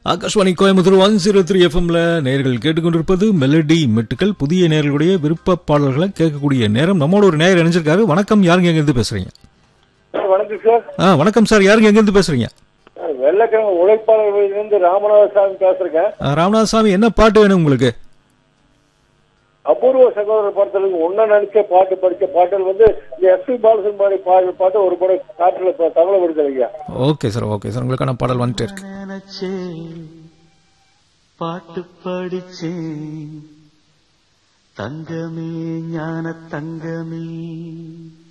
Akashvani Coimbatore one zero three எஃப்எம்ல நேர்கள் கேட்டுக்கொண்டிருப்பது மெலடி மெட்டுக்கள் புதிய நேர்களுடைய விருப்ப பாடல்களை கேட்கக்கூடிய நேரம் நம்மோட ஒரு நேயர் இணைஞ்சிருக்காரு வணக்கம் யாருங்க எங்க இருந்து பேசுறீங்க வணக்கம் சார் ஆ வணக்கம் சார் யாருங்க எங்க இருந்து பேசுறீங்க வெள்ளக்கிழமை உழைப்பாளர்களிலிருந்து ராமநாதசாமி பேசுறேன் ஆ, ராமநாதசாமி என்ன பாட்டு வேணும் உங்களுக்கு அபூர்வ சகோதரர் படத்துல ஒன்ன நினைச்ச பாட்டு படிச்ச பாட்டல் வந்து இந்த எஸ் பி பாலசுமாரி பாடல் பாட்டு ஒரு படம் காட்டுல இப்ப தகவல் விடுதலைங்க ஓகே சார் ஓகே சார் உங்களுக்கான பாடல் வந்துட்டு இருக்கு நினைச்சேன் பாட்டு படிச்சேன் தங்கமே ஞான தங்கமே